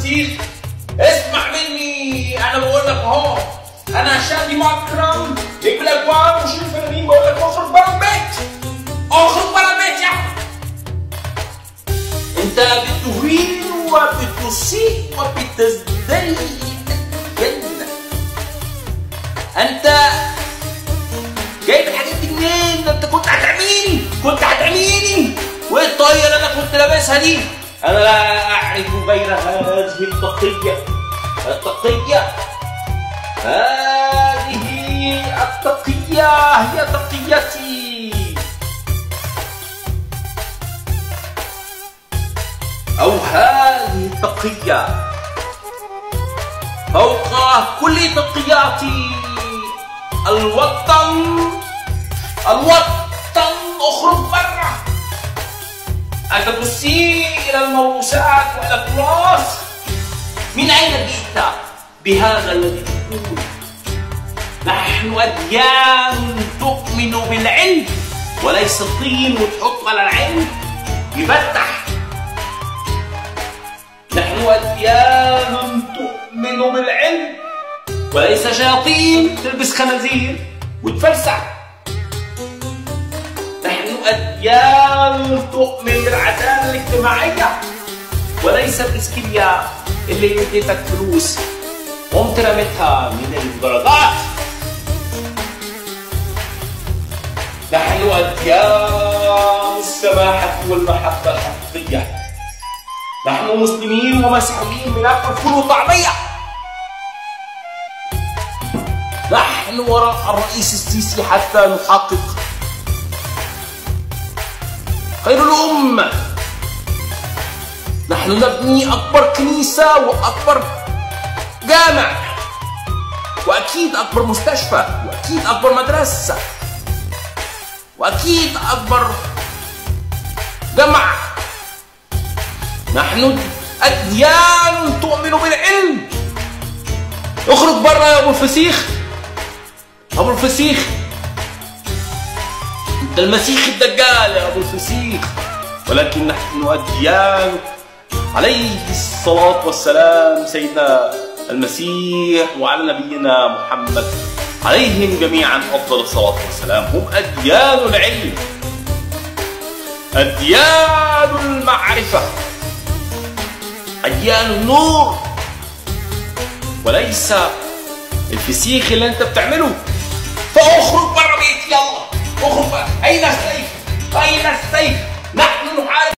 فسيخ اسمع مني انا بقول لك اهو انا شادي مكرم نجم الاجوان مش الفنانين بقول لك اخرج بره البيت اخرج بره البيت يا عم. انت بتهين وبتسيء وبتزدري جدا انت جايب الحاجات دي منين؟ ده انت كنت هتعميني كنت هتعميني وايه الطاقية اللي انا كنت لابسها دي؟ انا لا اعرف غير هذه التقية التقية هذه التقية هي تقيتي أو هذه التقية فوق كل تقياتي الوطن الوطن اخرج برا أنت تسيء إلى الموروثات وإلى التراث من أين جئت بهذا الذي تقول نحن أديان تؤمن بالعلم وليس الطين وتحط على العلم يفتح نحن أديان تؤمن بالعلم وليس شياطين تلبس خنازير وتفلسع نحن أديان تؤمن بالعدالة الاجتماعية وليس الإسكيليا اللي اديتك فلوس قمت رميتها من الدرجات نحن أديان السماحة والمحبة الحقيقية نحن مسلمين ومسيحيين من أكل فول وطعمية نحن وراء الرئيس السيسي حتى نحقق خير الأمة نحن نبني أكبر كنيسة وأكبر جامع وأكيد أكبر مستشفى وأكيد أكبر مدرسة وأكيد أكبر جمع نحن أديان تؤمن بالعلم اخرج بره يا أبو الفسيخ أبو الفسيخ أنت المسيح الدجال يا أبو الفسيخ ولكن نحن أديان عليه الصلاة والسلام سيدنا المسيح وعلى نبينا محمد عليهم جميعا أفضل الصلاة والسلام هم أديان العلم أديان المعرفة أديان النور وليس الفسيخ اللي أنت بتعمله فاخرج بره بيتي يلا اخرج بره أين السيف؟ أين السيف؟ نحن